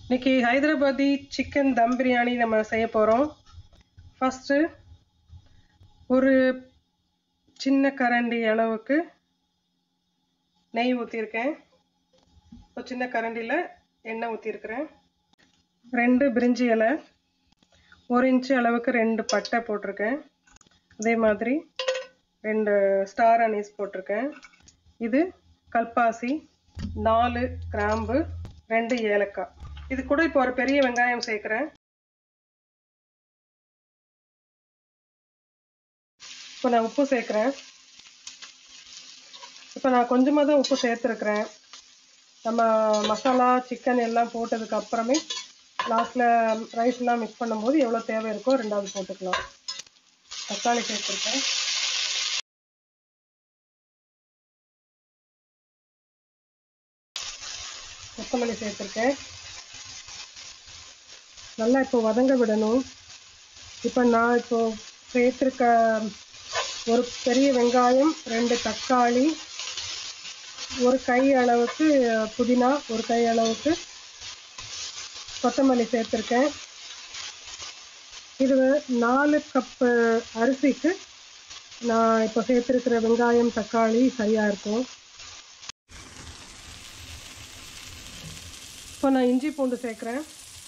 இன்னைக்கு ஹைதராபாதி சிக்கன் தம் பிரியாணி நம்ம செய்ய போகிறோம் ஃபஸ்ட்டு ஒரு சின்ன கரண்டி அளவுக்கு நெய் ஊற்றிருக்கேன் ஒரு சின்ன கரண்டியில் எண்ணெய் ஊற்றிருக்கிறேன் ரெண்டு பிரிஞ்சி இலை ஒரு இன்ச்சு அளவுக்கு ரெண்டு பட்டை போட்டிருக்கேன் அதே மாதிரி ரெண்டு ஸ்டார் அனீஸ் போட்டிருக்கேன் இது கல்பாசி நாலு கிராம்பு ரெண்டு ஏலக்காய் இது கூட இப்போ ஒரு பெரிய வெங்காயம் சேர்க்குறேன் இப்போ நான் உப்பு சேர்க்குறேன் இப்போ நான் கொஞ்சமாக தான் உப்பு சேர்த்துருக்குறேன் நம்ம மசாலா சிக்கன் எல்லாம் போட்டதுக்கு அப்புறமே லாஸ்ட்டில் ரைஸ்லாம் மிக்ஸ் பண்ணும்போது எவ்வளோ தேவை இருக்கோ ரெண்டாவது போட்டுக்கலாம் தக்காளி சேர்த்துருக்கேன் கொத்தமல்லி சேர்த்துருக்கேன் நல்லா இப்போ வதங்க விடணும் இப்போ நான் இப்போ சேர்த்துருக்க ஒரு பெரிய வெங்காயம் ரெண்டு தக்காளி ஒரு கை அளவுக்கு புதினா ஒரு கை அளவுக்கு கொத்தமல்லி சேர்த்துருக்கேன் இது நாலு கப்பு அரிசிக்கு நான் இப்போ சேர்த்துருக்கிற வெங்காயம் தக்காளி சரியாக இருக்கும் இப்போ நான் இஞ்சி பூண்டு சேர்க்குறேன்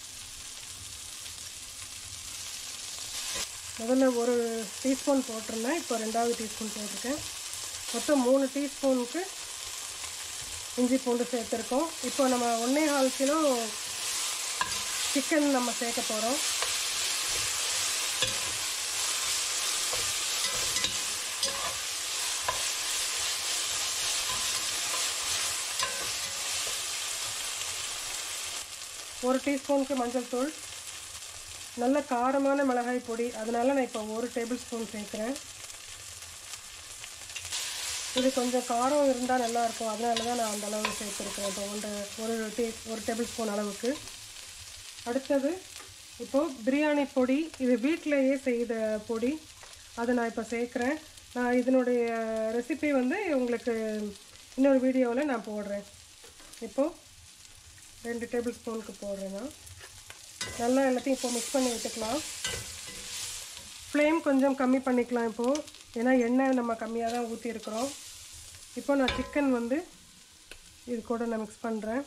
முதல்ல ஒரு டீஸ்பூன் போட்டிருந்தேன் இப்போ ரெண்டாவது டீஸ்பூன் போட்டிருக்கேன் மொத்தம் மூணு டீஸ்பூனுக்கு இஞ்சி பூண்டு சேர்த்துருக்கோம் இப்போ நம்ம ஒன்றே கால் கிலோ சிக்கன் நம்ம சேர்க்க போகிறோம் ஒரு டீஸ்பூனுக்கு மஞ்சள் தூள் நல்ல காரமான மிளகாய் பொடி அதனால நான் இப்போ ஒரு டேபிள் ஸ்பூன் சேர்க்குறேன் இது கொஞ்சம் காரம் இருந்தால் நல்லாயிருக்கும் அதனால தான் நான் அந்த அளவு சேர்த்துருக்கேன் இப்போ ஒன்று ஒரு டீ ஒரு டேபிள் ஸ்பூன் அளவுக்கு அடுத்தது இப்போது பிரியாணி பொடி இது வீட்டிலையே செய்த பொடி அதை நான் இப்போ சேர்க்குறேன் நான் இதனுடைய ரெசிபி வந்து உங்களுக்கு இன்னொரு வீடியோவில் நான் போடுறேன் இப்போது ரெண்டு டேபிள் ஸ்பூனுக்கு போடுறேன் நான் நல்லா எல்லாத்தையும் இப்போ மிக்ஸ் பண்ணி விட்டுக்கலாம் ஃப்ளேம் கொஞ்சம் கம்மி பண்ணிக்கலாம் இப்போது ஏன்னா எண்ணெய் நம்ம கம்மியாக தான் ஊற்றிருக்கிறோம் இப்போ நான் சிக்கன் வந்து இது கூட நான் மிக்ஸ் பண்ணுறேன்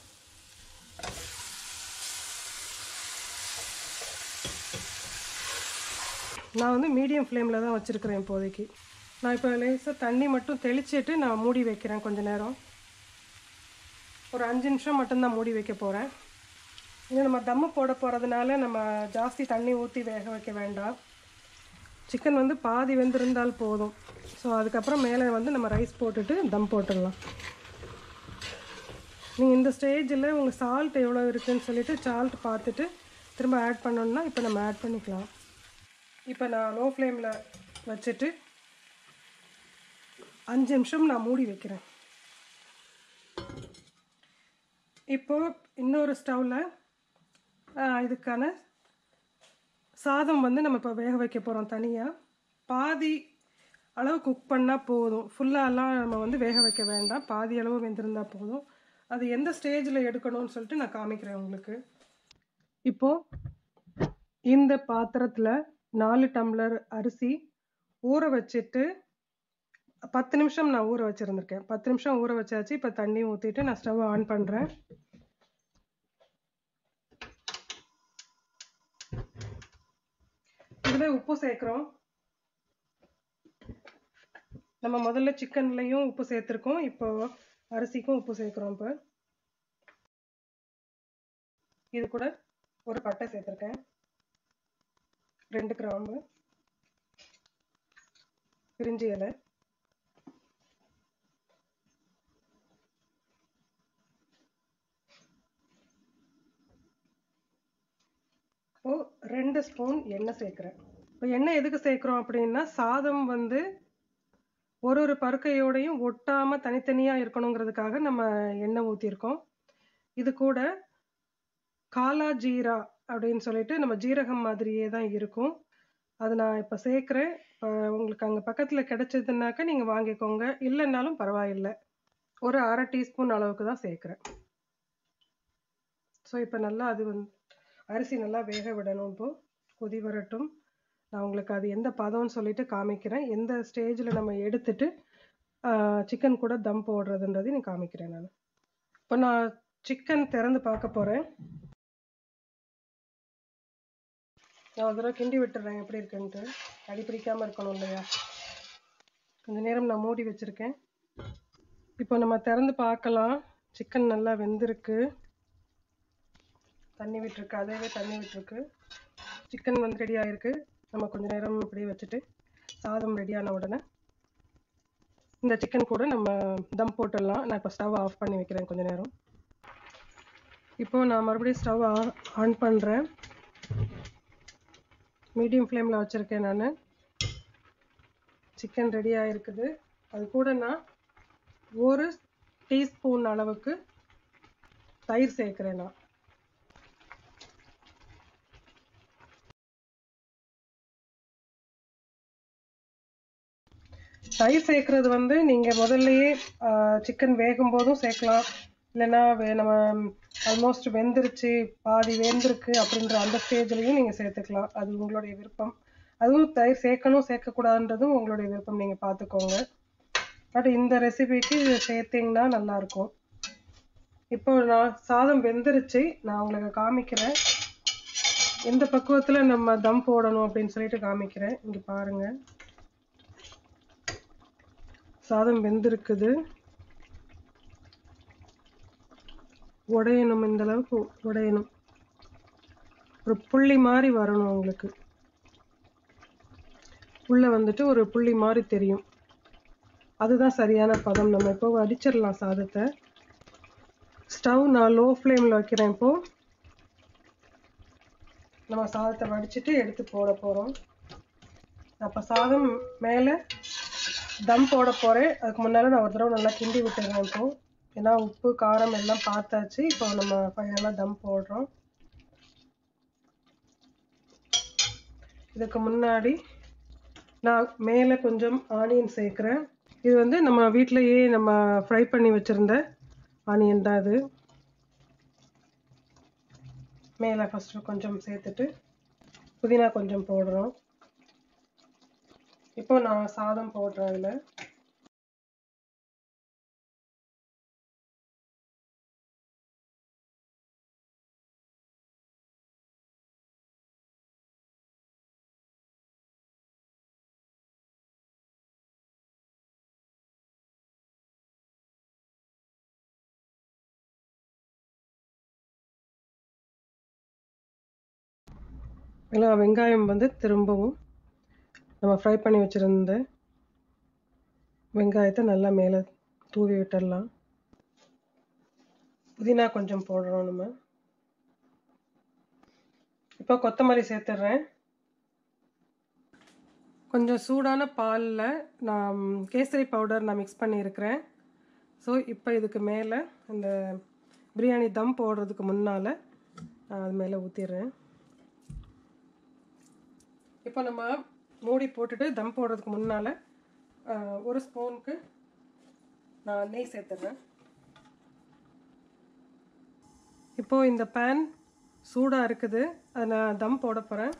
நான் வந்து மீடியம் ஃப்ளேமில் தான் வச்சுருக்கிறேன் இப்போதைக்கு நான் இப்போ லேசாக தண்ணி மட்டும் தெளிச்சிட்டு நான் மூடி வைக்கிறேன் கொஞ்ச நேரம் ஒரு அஞ்சு நிமிஷம் மட்டும்தான் மூடி வைக்க போகிறேன் இது நம்ம தம்மு போட போகிறதுனால நம்ம ஜாஸ்தி தண்ணி ஊற்றி வேக வைக்க வேண்டாம் சிக்கன் வந்து பாதி வெந்திருந்தால் போதும் ஸோ அதுக்கப்புறம் மேலே வந்து நம்ம ரைஸ் போட்டுட்டு தம் போட்டுடலாம் நீங்கள் இந்த ஸ்டேஜில் உங்கள் சால்ட் எவ்வளோ இருக்குதுன்னு சொல்லிவிட்டு சால்ட் பார்த்துட்டு திரும்ப ஆட் பண்ணணுன்னா இப்போ நம்ம ஆட் பண்ணிக்கலாம் இப்போ நான் லோ ஃப்ளேமில் வச்சுட்டு அஞ்சு நிமிஷம் நான் மூடி வைக்கிறேன் இப்போது இன்னொரு ஸ்டவ்வில் இதுக்கான சாதம் வந்து நம்ம இப்போ வேக வைக்க போகிறோம் தனியாக பாதி அளவு குக் பண்ணால் போதும் ஃபுல்லாலாம் நம்ம வந்து வேக வைக்க வேண்டாம் பாதி அளவு வெந்திருந்தால் போதும் அது எந்த ஸ்டேஜில் எடுக்கணும்னு சொல்லிட்டு நான் காமிக்கிறேன் உங்களுக்கு இப்போது இந்த பாத்திரத்தில் நாலு டம்ளர் அரிசி ஊற வச்சுட்டு பத்து நிமிஷம் நான் ஊற வச்சுருந்துருக்கேன் பத்து நிமிஷம் ஊற வச்சாச்சு இப்போ தண்ணி ஊற்றிட்டு நான் ஸ்டவ் ஆன் பண்ணுறேன் இதில் உப்பு சேர்க்குறோம் நம்ம முதல்ல சிக்கன்லையும் உப்பு சேர்த்துருக்கோம் இப்போ அரிசிக்கும் உப்பு சேர்க்குறோம் இப்போ இது கூட ஒரு பட்டை சேர்த்துருக்கேன் ரெண்டு கிராம்பு பிரிஞ்சி இலை இப்போ ரெண்டு ஸ்பூன் எண்ணெய் சேர்க்குறேன் இப்போ எண்ணெய் எதுக்கு சேர்க்குறோம் அப்படின்னா சாதம் வந்து ஒரு ஒரு பருக்கையோடையும் ஒட்டாமல் தனித்தனியாக இருக்கணுங்கிறதுக்காக நம்ம எண்ணெய் ஊற்றிருக்கோம் இது கூட காலா ஜீரா அப்படின்னு சொல்லிட்டு நம்ம ஜீரகம் மாதிரியே தான் இருக்கும் அது நான் இப்போ சேர்க்குறேன் இப்போ உங்களுக்கு அங்கே பக்கத்தில் கிடைச்சதுனாக்கா நீங்கள் வாங்கிக்கோங்க இல்லைன்னாலும் பரவாயில்லை ஒரு அரை டீஸ்பூன் அளவுக்கு தான் சேர்க்குறேன் ஸோ இப்போ நல்லா அது வந்து அரிசி நல்லா வேக விடணும் இப்போ கொதி வரட்டும் நான் உங்களுக்கு அது எந்த பதம்னு சொல்லிட்டு காமிக்கிறேன் எந்த ஸ்டேஜில் நம்ம எடுத்துட்டு சிக்கன் கூட தம் போடுறதுன்றதையும் நான் காமிக்கிறேன் நான் இப்போ நான் சிக்கன் திறந்து பார்க்க போகிறேன் நான் ஒரு தடவை கிண்டி விட்டுறேன் எப்படி இருக்குன்ட்டு அடி பிடிக்காமல் இருக்கணும் இல்லையா கொஞ்ச நேரம் நான் மூடி வச்சுருக்கேன் இப்போ நம்ம திறந்து பார்க்கலாம் சிக்கன் நல்லா வெந்திருக்கு தண்ணி விட்டுருக்கு அதேவே தண்ணி விட்டுருக்கு சிக்கன் வந்து ரெடி ஆகிருக்கு நம்ம கொஞ்ச நேரம் இப்படியே வச்சுட்டு சாதம் ரெடியான உடனே இந்த சிக்கன் கூட நம்ம தம் போட்டுடலாம் நான் இப்போ ஸ்டவ் ஆஃப் பண்ணி வைக்கிறேன் கொஞ்ச நேரம் இப்போ நான் மறுபடியும் ஸ்டவ் ஆன் பண்ணுறேன் மீடியம் ஃப்ளேமில் வச்சுருக்கேன் நான் சிக்கன் ரெடி ஆகிருக்குது அது கூட நான் ஒரு டீஸ்பூன் அளவுக்கு தயிர் சேர்க்குறேன் நான் தயிர் சேர்க்குறது வந்து நீங்கள் முதல்லையே சிக்கன் வேகும் போதும் சேர்க்கலாம் இல்லைன்னா வே- நம்ம ஆல்மோஸ்ட் வெந்துருச்சு பாதி வெந்திருக்கு அப்படின்ற அந்த ஸ்டேஜ்லையும் நீங்கள் சேர்த்துக்கலாம் அது உங்களுடைய விருப்பம் அதுவும் தயிர் சேர்க்கணும் சேர்க்கக்கூடாதுன்றதும் உங்களுடைய விருப்பம் நீங்கள் பார்த்துக்கோங்க பட் இந்த ரெசிபிக்கு இது சேர்த்தீங்கன்னா நல்லாயிருக்கும் இப்போ நான் சாதம் வெந்துருச்சு நான் உங்களுக்கு காமிக்கிறேன் எந்த பக்குவத்தில் நம்ம தம் போடணும் அப்படின்னு சொல்லிட்டு காமிக்கிறேன் இங்கே பாருங்கள் சாதம் வெந்திருக்குது உடையணும் இந்த அளவுக்கு உடையணும் ஒரு புள்ளி மாதிரி வரணும் உங்களுக்கு உள்ள வந்துட்டு ஒரு புள்ளி மாதிரி தெரியும் அதுதான் சரியான பதம் நம்ம இப்போ வடிச்சிடலாம் சாதத்தை ஸ்டவ் நான் லோ ஃப்ளேமில் வைக்கிறேன் இப்போ நம்ம சாதத்தை வடிச்சிட்டு எடுத்து போட போகிறோம் அப்போ சாதம் மேலே தம் போட போகிறேன் அதுக்கு முன்னால் நான் ஒரு தடவை நல்லா கிண்டி விட்டுறேன் இப்போ ஏன்னா உப்பு காரம் எல்லாம் பார்த்தாச்சு இப்போ நம்ம ஃபைனலாக தம் போடுறோம் இதுக்கு முன்னாடி நான் மேலே கொஞ்சம் ஆனியன் சேர்க்குறேன் இது வந்து நம்ம வீட்டிலையே நம்ம ஃப்ரை பண்ணி வச்சுருந்த ஆனியன் தான் இது மேலே ஃபஸ்ட்டு கொஞ்சம் சேர்த்துட்டு புதினா கொஞ்சம் போடுறோம் இப்போ நான் சாதம் போடுறேன் அதில் எல்லாம் வெங்காயம் வந்து திரும்பவும் நம்ம ஃப்ரை பண்ணி வச்சுருந்த வெங்காயத்தை நல்லா மேலே தூவி விட்டுடலாம் புதினா கொஞ்சம் போடுறோம் நம்ம இப்போ கொத்தமல்லி சேர்த்துடுறேன் கொஞ்சம் சூடான பாலில் நான் கேசரி பவுடர் நான் மிக்ஸ் பண்ணியிருக்கிறேன் ஸோ இப்போ இதுக்கு மேலே இந்த பிரியாணி தம் போடுறதுக்கு முன்னால் நான் அது மேலே ஊற்றிடுறேன் இப்போ நம்ம மூடி போட்டுட்டு தம் போடுறதுக்கு முன்னால் ஒரு ஸ்பூனுக்கு நான் நெய் சேர்த்துறேன் இப்போது இந்த பேன் சூடாக இருக்குது அதை நான் தம் போட போகிறேன்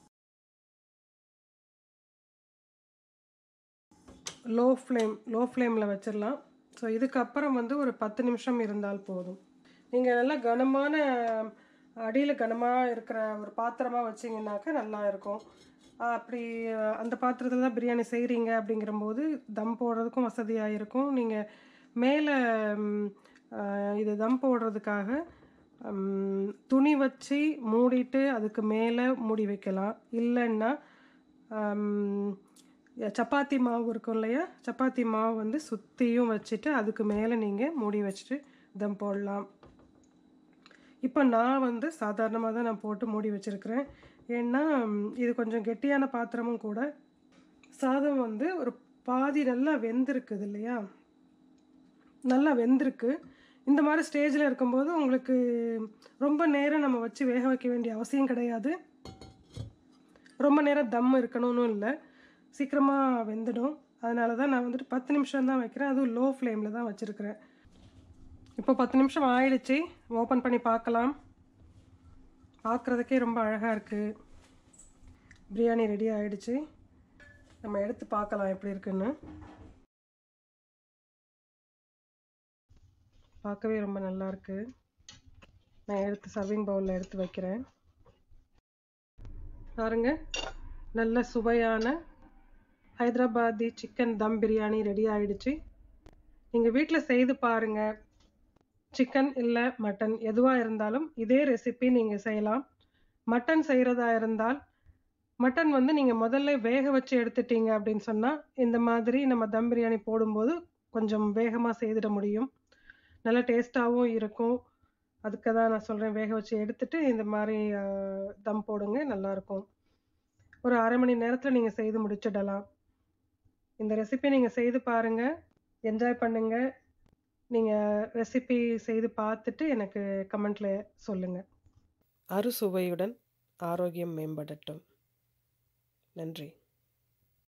லோ ஃப்ளேம் லோ ஃப்ளேமில் வச்சிடலாம் ஸோ இதுக்கப்புறம் வந்து ஒரு பத்து நிமிஷம் இருந்தால் போதும் நீங்கள் நல்லா கனமான அடியில் கனமாக இருக்கிற ஒரு பாத்திரமாக வச்சிங்கனாக்கா நல்லா இருக்கும் அப்படி அந்த பாத்திரத்தில் தான் பிரியாணி செய்கிறீங்க அப்படிங்கிறம்போது தம் போடுறதுக்கும் வசதியாக இருக்கும் நீங்கள் மேலே இது தம் போடுறதுக்காக ம், துணி வச்சு மூடிட்டு அதுக்கு மேலே மூடி வைக்கலாம் இல்லைன்னா ம், சப்பாத்தி மாவு இருக்கும் இல்லையா சப்பாத்தி மாவு வந்து சுற்றியும் வச்சுட்டு அதுக்கு மேலே நீங்கள் மூடி வச்சுட்டு தம் போடலாம் இப்போ நான் வந்து சாதாரணமாக தான் நான் போட்டு மூடி வச்சுருக்கிறேன் ஏன்னா ம், இது கொஞ்சம் கெட்டியான பாத்திரமும் கூட சாதம் வந்து ஒரு பாதி நல்லா வெந்திருக்குது இல்லையா நல்லா வெந்திருக்கு இந்த மாதிரி ஸ்டேஜில் இருக்கும்போது உங்களுக்கு ரொம்ப நேரம் நம்ம வச்சு வேக வைக்க வேண்டிய அவசியம் கிடையாது ரொம்ப நேரம் தம் இருக்கணும்னு இல்லை சீக்கிரமாக வெந்துடும் அதனால தான் நான் வந்துட்டு பத்து நிமிஷம் தான் வைக்கிறேன் அதுவும் லோ ஃப்ளேமில் தான் வச்சுருக்கிறேன் இப்போ பத்து நிமிஷம் ஆயிடுச்சு ஓப்பன் பண்ணி பார்க்கலாம் பார்க்குறதுக்கே ரொம்ப அழகாக இருக்குது பிரியாணி ரெடி ஆயிடுச்சு நம்ம எடுத்து பார்க்கலாம் எப்படி இருக்குன்னு பார்க்கவே ரொம்ப நல்லா இருக்கு நான் எடுத்து சர்விங் பவுலில் எடுத்து வைக்கிறேன் பாருங்க நல்ல சுவையான ஹைதராபாதி சிக்கன் தம் பிரியாணி ரெடி ஆயிடுச்சு நீங்கள் வீட்டில் செய்து பாருங்க சிக்கன் இல்லை மட்டன் எதுவாக இருந்தாலும் இதே ரெசிபி நீங்கள் செய்யலாம் மட்டன் செய்கிறதா இருந்தால் மட்டன் வந்து நீங்கள் முதல்ல வேக வச்சு எடுத்துட்டீங்க அப்படின்னு சொன்னால் இந்த மாதிரி நம்ம தம் பிரியாணி போடும்போது கொஞ்சம் வேகமாக செய்திட முடியும் நல்ல டேஸ்ட்டாகவும் இருக்கும் அதுக்கு தான் நான் சொல்கிறேன் வேக வச்சு எடுத்துட்டு இந்த மாதிரி அஹ், தம் போடுங்க நல்லாயிருக்கும் ஒரு அரை மணி நேரத்தில் நீங்கள் செய்து முடிச்சிடலாம் இந்த ரெசிபி நீங்கள் செய்து பாருங்கள் என்ஜாய் பண்ணுங்கள் நீங்கள் ரெசிபி செய்து பார்த்துட்டு எனக்கு கமெண்ட்டில் சொல்லுங்கள் அறுசுவையுடன் ஆரோக்கியம் மேம்படட்டும் நன்றி